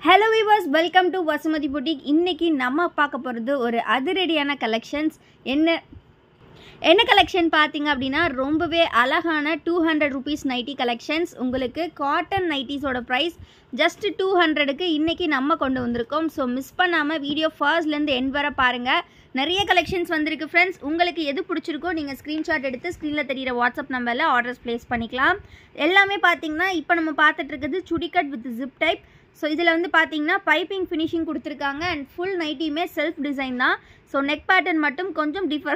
hello viewers welcome to Vasumathi boutique இன்னைக்கு நம்ம பார்க்க போகிறது ஒரு அதிரடியான கலெக்ஷன்ஸ் என்ன என்ன கலெக்ஷன் பார்த்தீங்க அப்படின்னா ரொம்பவே அழகான two hundred rupees nighty collections உங்களுக்கு காட்டன் நைட்டிஸோட ப்ரைஸ் ஜஸ்ட் டூ ஹண்ட்ரடுக்கு இன்றைக்கி நம்ம கொண்டு வந்திருக்கோம் ஸோ மிஸ் பண்ணாமல் வீடியோ ஃபர்ஸ்ட்லேருந்து எண்ட் வர பாருங்கள் நிறைய கலெக்ஷன்ஸ் வந்திருக்கு ஃப்ரெண்ட்ஸ் உங்களுக்கு எது பிடிச்சிருக்கோ நீங்கள் ஸ்க்ரீன்ஷாட் எடுத்து ஸ்க்ரீனில் தெரியிற வாட்ஸ்அப் நம்பரில் ஆர்டர்ஸ் ப்ளேஸ் பண்ணிக்கலாம் எல்லாமே பார்த்தீங்கன்னா இப்போ நம்ம பார்த்துட்டு இருக்குது சுடிகட் வித் ஜிப் டைப் ஸோ இதில் வந்து பார்த்தீங்கன்னா பைப்பிங் ஃபினிஷிங் கொடுத்துருக்காங்க அண்ட் ஃபுல் நைட்டியுமே செல்ஃப் டிசைன் தான் ஸோ நெக் பேட்டர்ன் மட்டும் கொஞ்சம் டிஃபர்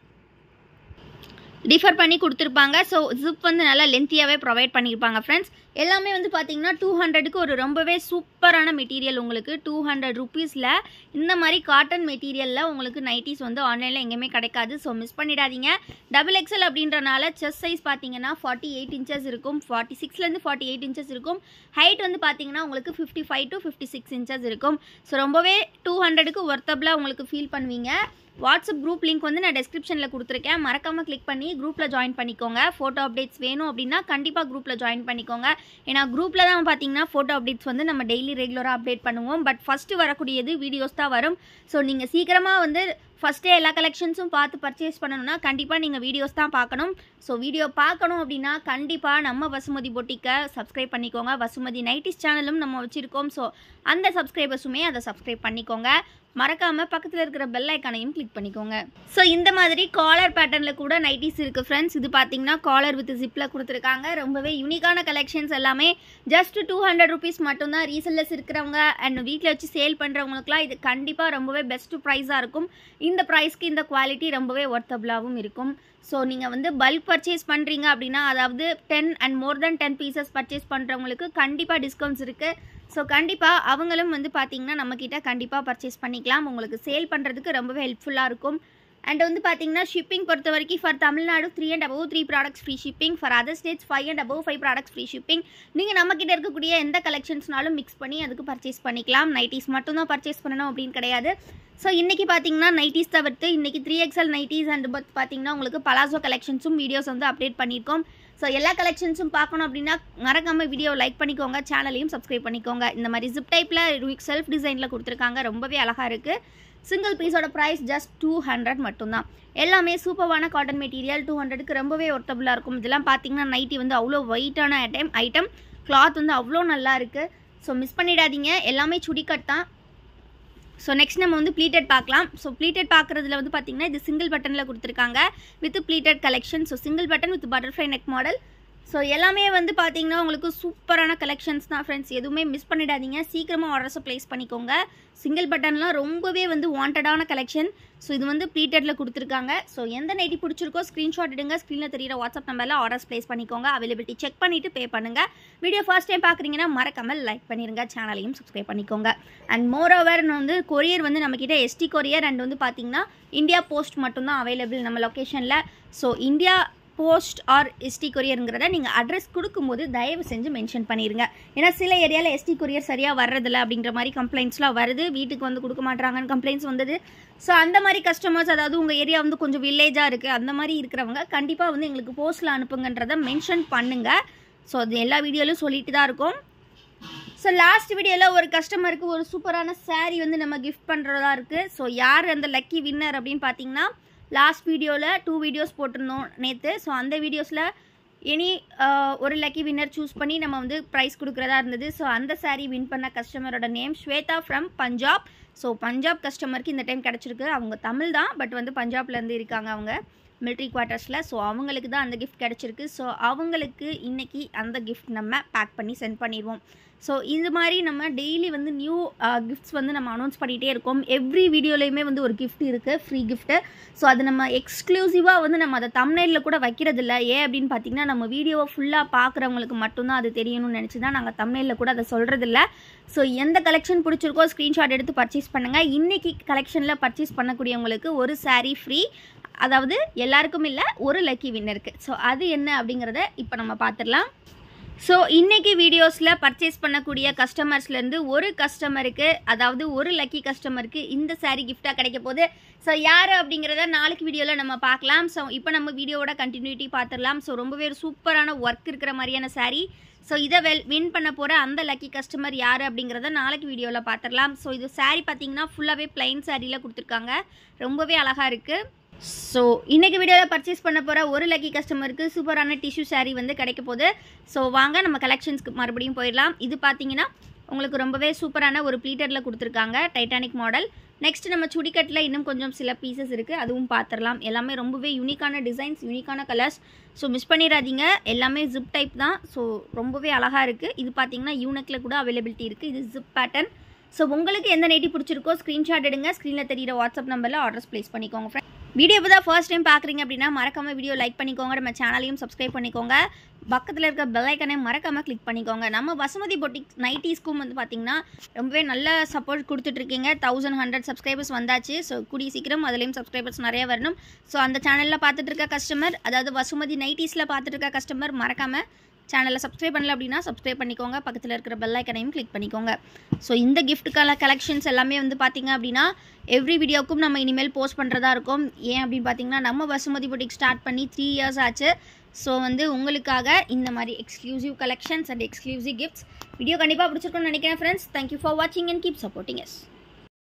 டிஃபர் பண்ணி கொடுத்துருப்பாங்க ஸோ ஜிப் வந்து நல்லா லென்த்தியாகவே ப்ரொவைட் பண்ணியிருப்பாங்க ஃப்ரெண்ட்ஸ் எல்லாமே வந்து பார்த்தீங்கன்னா டூ ஹண்ட்ரடுக்கு ஒரு ரொம்பவே சூப்பரான மெட்டீரியல் உங்களுக்கு டூ ஹண்ட்ரட் ருபீஸில் இந்த மாதிரி காட்டன் மெட்டீரியலில் உங்களுக்கு நைட்டிஸ் வந்து ஆன்லைனில் எங்கேயுமே கிடைக்காது ஸோ மிஸ் பண்ணிடாதீங்க டபுள் எக்ஸல் அப்படின்றனால செஸ் சைஸ் பார்த்தீங்கன்னா ஃபார்ட்டி எயிட் இன்ச்சஸ் இருக்கும் ஃபார்ட்டி சிக்ஸ்லேருந்து ஃபார்ட்டி எயிட் இன்ச்சஸ் இருக்கும் ஹைட் வந்து பார்த்தீங்கன்னா உங்களுக்கு fifty five to fifty six inches இருக்கும் ஸோ ரொம்பவே டூ ஹண்ட்ரடுக்கு ஒர்த்தபிளாக உங்களுக்கு ஃபீல் பண்ணுவீங்க வாட்ஸ்அப் குரூப் லிங்க் வந்து நான் டெஸ்கிரிப்ஷனில் கொடுத்துருக்கேன் மறக்காமல் கிளிக் பண்ணி குரூப்பில் ஜாயின் பண்ணிக்கோங்க ஃபோட்டோ அப்டேட்ஸ் வேணும் அப்படின்னா கண்டிப்பாக குரூப்பில் ஜாயின் பண்ணிக்கோங்க ஏன்னா குரூப்பில் தான் பார்த்தீங்கன்னா ஃபோட்டோ அப்டேட்ஸ் வந்து நம்ம டெய்லி ரெகுலராக அப்டேட் பண்ணுவோம் பட் ஃபஸ்ட்டு வரக்கூடியது வீடியோஸ் தான் வரும் ஸோ நீங்கள் சீக்கிரமாக வந்து ஃபஸ்ட்டே எல்லா கலெக்ஷன்ஸும் பார்த்து பர்ச்சேஸ் பண்ணணும்னா கண்டிப்பாக நீங்கள் வீடியோஸ் தான் பார்க்கணும் ஸோ வீடியோ பார்க்கணும் அப்படின்னா கண்டிப்பாக நம்ம வசுமதி பொட்டிக்கை சப்ஸ்கிரைப் பண்ணிக்கோங்க வசுமதி நைட்டிஸ் சேனலும் நம்ம வச்சுருக்கோம் ஸோ அந்த சப்ஸ்கிரைபர்ஸுமே அதை சப்ஸ்கிரைப் பண்ணிக்கோங்க மறக்காமல் பக்கத்தில் இருக்கிற பெல் ஐக்கானையும் கிளிக் பண்ணிக்கோங்க ஸோ இந்த மாதிரி காலர் பேட்டர்னில் கூட நைட்டிஸ் இருக்குது ஃப்ரெண்ட்ஸ் இது பார்த்தீங்கன்னா காலர் வித் ஜிப்பில் கொடுத்துருக்காங்க ரொம்பவே யூனிக்கான கலெக்ஷன்ஸ் எல்லாமே ஜஸ்ட் டூ ஹண்ட்ரட் ருபீஸ் மட்டும்தான் ரீசெல்லர்ஸ் இருக்கிறவங்க அண்ட் வீட்டில் வச்சு சேல் பண்ணுறவங்களுக்குலாம் இது கண்டிப்பாக ரொம்பவே பெஸ்ட்டு ப்ரைஸாக இருக்கும் இந்த ப்ரைஸ்க்கு இந்த குவாலிட்டி ரொம்பவே ஒர்த்தபுளாகவும் இருக்கும் ஸோ நீங்கள் வந்து பல்க் பர்ச்சேஸ் பண்ணுறீங்க அப்படின்னா அதாவது ten and more then ten pieces purchase பண்ணுறவங்களுக்கு கண்டிப்பாக டிஸ்கவுண்ட்ஸ் இருக்குது ஸோ கண்டிப்பாக அவங்களும் வந்து பார்த்தீங்கன்னா நம்மக்கிட்ட கண்டிப்பாக பர்ச்சேஸ் பண்ணிக்கலாம் உங்களுக்கு சேல் பண்ணுறதுக்கு ரொம்பவே ஹெல்ப்ஃபுல்லாக இருக்கும் அண்ட் வந்து பார்த்தீங்கன்னா ஷிப்பிங் பொறுத்த வரைக்கும் for Tamil Nadu three and above three products free shipping for other states five and above five products free shipping நீங்கள் நம்மக்கிட்ட இருக்கக்கூடிய எந்த கலெக்ஷன்ஸ்னாலும் மிக்ஸ் பண்ணி அதுக்கு பர்ச்சேஸ் பண்ணிக்கலாம் நைட்டிஸ் மட்டும்தான் பர்ச்சேஸ் பண்ணணும் அப்படின்னு கிடையாது ஸோ இன்றைக்கி பார்த்தீங்கன்னா நைட்டிஸ் தவிர்த்து இன்றைக்கி three XL nighties and but பார்த்தீங்கன்னா உங்களுக்கு பலாசோ கலெக்ஷன்ஸும் வீடியோஸ் வந்து அப்டேட் பண்ணியிருக்கோம் ஸோ எல்லா கலெக்ஷன்ஸும் பார்க்கணும் அப்படின்னா மறக்காமல் வீடியோ லைக் பண்ணிக்கோங்க சேனலையும் சப்ஸ்கிரைப் பண்ணிக்கோங்க இந்த மாதிரி ஜிப் டைப்பில் செல்ஃப் டிசைனில் கொடுத்துருக்காங்க ரொம்பவே அழகாக இருக்குது சிங்கிள் பீஸோட ப்ரைஸ் ஜஸ்ட் டூ ஹண்ட்ரட் மட்டும்தான் எல்லாமே சூப்பரான காட்டன் மெட்டீரியல் டூ ஹண்ட்ரடுக்கு ரொம்பவே ஒர்த்தபுளாக இருக்கும் இதெல்லாம் பார்த்தீங்கன்னா நைட்டி வந்து அவ்வளோ வெயிட்டான ஐட்டம் ஐட்டம் கிளாத் வந்து அவ்வளோ நல்லா இருக்குது ஸோ மிஸ் பண்ணிடாதீங்க எல்லாமே சுடிக்கட் தான் ஸோ நெக்ஸ்ட் நம்ம வந்து ப்ளீட்டட் பார்க்கலாம் ஸோ ப்ளீட்டட் பார்க்குறதுல வந்து பார்த்தீங்கன்னா இது சிங்கிள் பட்டனில் கொடுத்துருக்காங்க with pleated collection so single button with butterfly neck model so எல்லாமே வந்து பார்த்தீங்கன்னா உங்களுக்கு சூப்பரான கலெக்ஷன்ஸ் தான் ஃப்ரெண்ட்ஸ் எதுவுமே மிஸ் பண்ணிடாதீங்க சீக்கிரமாக ஆர்டர்ஸை ப்ளேஸ் பண்ணிக்கோங்க சிங்கிள் பட்டன்லாம் ரொம்பவே வந்து வாண்டடான கலெக்ஷன் ஸோ இது வந்து ப்ளீட்டடில் கொடுத்துருக்காங்க ஸோ எந்த நைட்டி பிடிச்சிருக்கோ ஸ்க்ரீன்ஷாட் எடுங்க ஸ்க்ரீனில் தெரியிற வாட்ஸ்அப் நம்பரில் ஆர்டர்ஸ் ப்ளேஸ் பண்ணிக்கோங்க அவைலபிலிட்டி செக் பண்ணிவிட்டு பே பண்ணுங்கள் வீடியோ ஃபர்ஸ்ட் டைம் பார்க்குறீங்கன்னா மறக்காமல் லைக் பண்ணிடுங்க சேனலையும் சப்ஸ்கிரைப் பண்ணிக்கோங்க அண்ட் மோர் ஓவர் வந்து கொரியர் வந்து நம்மக்கிட்ட எஸ்டி கொரியர் அண்ட் வந்து பார்த்தீங்கன்னா இந்தியா போஸ்ட் மட்டும்தான் அவைலபிள் நம்ம லொக்கேஷனில் so India post or ST கொரியருங்கிறத நீங்கள் அட்ரஸ் கொடுக்கும்போது தயவு செஞ்சு மென்ஷன் பண்ணிடுங்க ஏன்னா சில ஏரியாவில் எஸ்டி கொரியர் சரியாக வர்றதில்ல அப்படின்ற மாதிரி கம்ப்ளைண்ட்ஸ்லாம் வருது வீட்டுக்கு வந்து கொடுக்க மாட்டாங்கன்னு கம்ப்ளைண்ட்ஸ் வந்தது ஸோ அந்த மாதிரி கஸ்டமர்ஸ் அதாவது உங்கள் ஏரியா வந்து கொஞ்சம் வில்லேஜாக இருக்குது அந்த மாதிரி இருக்கிறவங்க கண்டிப்பாக வந்து எங்களுக்கு போஸ்ட்டில் அனுப்புங்கன்றதை மென்ஷன் பண்ணுங்கள் ஸோ அது எல்லா வீடியோலையும் சொல்லிட்டு தான் இருக்கும் ஸோ லாஸ்ட் வீடியோவில் ஒரு கஸ்டமருக்கு ஒரு சூப்பரான சாரீ வந்து நம்ம கிஃப்ட் பண்ணுறதா இருக்குது ஸோ யார் அந்த லக்கி வின்னர் அப்படின்னு பார்த்தீங்கன்னா லாஸ்ட் வீடியோவில் டூ வீடியோஸ் போட்டிருந்தோம் நேற்று ஸோ அந்த வீடியோஸில் எனி ஒரு லக்கி வின்னர் சூஸ் பண்ணி நம்ம வந்து ப்ரைஸ் கொடுக்குறதா இருந்தது ஸோ அந்த சாரீ வின் பண்ண கஸ்டமரோட name Swetha from Punjab so Punjab கஸ்டமருக்கு இந்த டைம் கிடச்சிருக்கு அவங்க தமிழ் தான் பட் வந்து பஞ்சாப்லேருந்து இருக்காங்க அவங்க மிலிட்ரி குவார்ட்டர்ஸில் ஸோ அவங்களுக்கு தான் அந்த கிஃப்ட் கிடச்சிருக்கு ஸோ அவங்களுக்கு இன்றைக்கி அந்த கிஃப்ட் நம்ம பேக் பண்ணி சென்ட் பண்ணிடுவோம் ஸோ இது மாதிரி நம்ம டெய்லி வந்து நியூ கிஃப்ட்ஸ் வந்து நம்ம அனௌன்ஸ் பண்ணிகிட்டே இருக்கோம் எவ்ரி வீடியோலையுமே வந்து ஒரு கிஃப்ட் இருக்குது ஃப்ரீ கிஃப்ட்டு ஸோ அது நம்ம எக்ஸ்க்ளூசிவாக வந்து நம்ம அதை தமிழ்நெல்லில் கூட வைக்கிறதில்ல ஏன் அப்படின்னு பார்த்தீங்கன்னா நம்ம வீடியோவை ஃபுல்லாக பார்க்குறவங்களுக்கு மட்டும்தான் அது தெரியணும்னு நினச்சி தான் நாங்கள் தமிழ்நெல்லில் கூட அதை சொல்கிறதில்ல ஸோ எந்த கலெக்ஷன் பிடிச்சிருக்கோ ஸ்க்ரீன்ஷாட் எடுத்து பர்ச்சேஸ் பண்ணுங்கள் இன்றைக்கி கலெக்ஷனில் பர்ச்சேஸ் பண்ணக்கூடியவங்களுக்கு ஒரு சாரீ ஃப்ரீ அதாவது எல்லாருக்கும் இல்லை ஒரு லக்கி வின்னருக்கு ஸோ அது என்ன அப்படிங்கிறத இப்போ நம்ம பார்த்துடலாம் ஸோ இன்னைக்கு வீடியோஸில் பர்ச்சேஸ் பண்ணக்கூடிய கஸ்டமர்ஸ்லேருந்து ஒரு கஸ்டமருக்கு அதாவது ஒரு லக்கி கஸ்டமருக்கு இந்த saree gift-ஆ கிடைக்க போகுது ஸோ யார் அப்படிங்கிறத நாளைக்கு வீடியோவில் நம்ம பார்க்கலாம் ஸோ இப்போ நம்ம வீடியோவோட கண்டினியூட்டி பார்த்துடலாம் ஸோ ரொம்பவே ஒரு சூப்பரான ஒர்க் இருக்கிற மாதிரியான saree ஸோ இதை வெல் வின் பண்ண போகிற அந்த லக்கி கஸ்டமர் யார் அப்படிங்கிறத நாளைக்கு வீடியோவில் பார்த்துடலாம் ஸோ இது saree பார்த்தீங்கன்னா ஃபுல்லாகவே பிளைன் சாரியில் கொடுத்துருக்காங்க ரொம்பவே அழகாக இருக்குது ஸோ இன்றைக்கி வீடியோவில் பர்ச்சேஸ் பண்ண போகிற ஒரு லக்கி கஸ்டமருக்கு சூப்பரான டிஷ்யூ saree வந்து கிடைக்க போகுது ஸோ வாங்க நம்ம கலெக்ஷன்ஸ்க்கு மறுபடியும் போயிடலாம் இது பார்த்தீங்கன்னா உங்களுக்கு ரொம்பவே சூப்பரான ஒரு ப்ளீட்டரில் கொடுத்துருக்காங்க டைட்டானிக் மாடல் நெக்ஸ்ட் நம்ம சுடிக்கட்டில் இன்னும் கொஞ்சம் சில பீசஸ் இருக்குது அதுவும் பார்த்துடலாம் எல்லாமே ரொம்பவே யூனிக்கான டிசைன்ஸ் யூனிக்கான கலர்ஸ் ஸோ மிஸ் பண்ணிடாதீங்க எல்லாமே ஜிப் டைப் தான் ஸோ ரொம்பவே அழகாக இருக்குது இது பார்த்தீங்கன்னா யூனக்கில் கூட அவைலபிலிட்டி இருக்குது இது ஜிப் பேட்டர்ன் ஸோ உங்களுக்கு எந்த நைட்டி பிடிச்சிருக்கோ ஸ்க்ரீன்ஷாட் எடுங்க ஸ்க்ரீனில் தெரியிற வாட்ஸ்அப் நம்பரில் ஆர்டர்ஸ் ப்ளேஸ் பண்ணிக்கோங்க ஃப்ரெண்ட் வீடியோ இப்போ தான் ஃபர்ஸ்ட் டைம் பார்க்குறீங்க அப்படின்னா மறக்காம வீடியோ லைக் பண்ணிக்கோங்க நம்ம சேனலையும் சப்ஸ்கிரைப் பண்ணிக்கோங்க பக்கத்தில் இருக்க பெல் ஐக்கனை மறக்காம கிளிக் பண்ணிக்கோங்க நம்ம வசுமதி பொட்டிக் நைட்டிஸ்க்கும் வந்து பார்த்தீங்கன்னா ரொம்பவே நல்ல சப்போர்ட் கொடுத்துட்ருக்கீங்க தௌசண்ட் ஹண்ட்ரட் சப்ஸ்கிரைபர்ஸ் வந்தாச்சு ஸோ கூடிய சீக்கிரம் அதுலேயும் சப்ஸ்கிரைபர்ஸ் நிறைய வரணும் ஸோ அந்த சேனலில் பார்த்துட்டு இருக்க கஸ்டமர் அதாவது வசுமதி நைட்டிஸில் பார்த்துட்டு இருக்க கஸ்டமர் மறக்காம சேனலை சப்ஸ்கிரைப் பண்ணல அப்படின்னா சப்ஸ்கிரைப் பண்ணிக்கோங்க பக்கத்தில் இருக்கிற பெல் ஐக்கனையும் கிளிக் பண்ணிக்கோங்க ஸோ இந்த கிஃப்ட்டுக்கான கலெக்ஷன்ஸ் எல்லாமே வந்து பார்த்தீங்க அப்படின்னா எவ்ரி வீடியோக்கும் நம்ம இனிமேல் போஸ்ட் பண்ணுறதா இருக்கும் ஏன் அப்படின்னு பார்த்தீங்கன்னா நம்ம வசுமதி பொட்டிக் ஸ்டார்ட் பண்ணி த்ரீ இயர்ஸ் ஆச்சு ஸோ வந்து உங்களுக்காக இந்த மாதிரி exclusive collections and exclusive gifts video கண்டிப்பாக பிடிச்சிருக்கும்னு நினைக்கிறேன் ஃப்ரெண்ட்ஸ் தேங்க்யூ ஃபார் வாட்சிங் அண்ட் கீப் சப்போர்ட்டிங் எஸ்